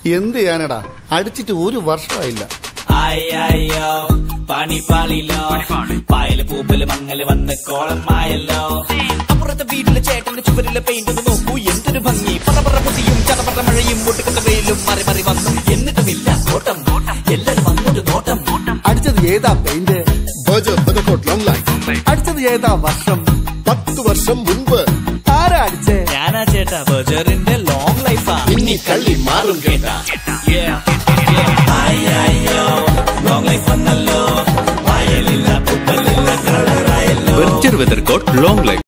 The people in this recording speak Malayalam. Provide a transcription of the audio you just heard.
എന്ത് ചെയ്യാനടാ അടിച്ചിട്ട് ഒരു വർഷമായില്ല അയ്യോ പണി പാളിലോ പായല് പൂപ്പല് മങ്ങല് വന്ന് കോളമായല്ലോ അപ്പുറത്തെ വീട്ടിലെ ചേട്ടന്റെ ചുവരിലെ പെയിന്റ് ഒന്ന് നോക്കൂ എന്തൊരു ഭംഗി പടപറ പൊടിയും ചടപറ മഴയും മുട്ടുകത്ത വെയിലും മറി മറി വന്നു എന്നിട്ടുമില്ല ഓട്ടം എല്ലാരും വന്നിട്ട് നോട്ടം അടിച്ചത് ഏതാ പെയിന്റ് ബജർ ബെനക്കോട്ട് ലോങ് ലൈഫ് അടിച്ചത് ഏതാ വർഷം പത്ത് വർഷം മുൻപ് ആരാ അടിച്ചേ ഞാനാ ചേട്ടാ ബജറിന്റെ ലോങ് ലൈഫാ ഇനി കള്ളി മാറും കേട്ടാ അയ്യോ ലോങ് ലൈഫ് വന്നല്ലോ വയലില്ല പൂപ്പലില്ല കളറായല്ലോ Berger weather coat long life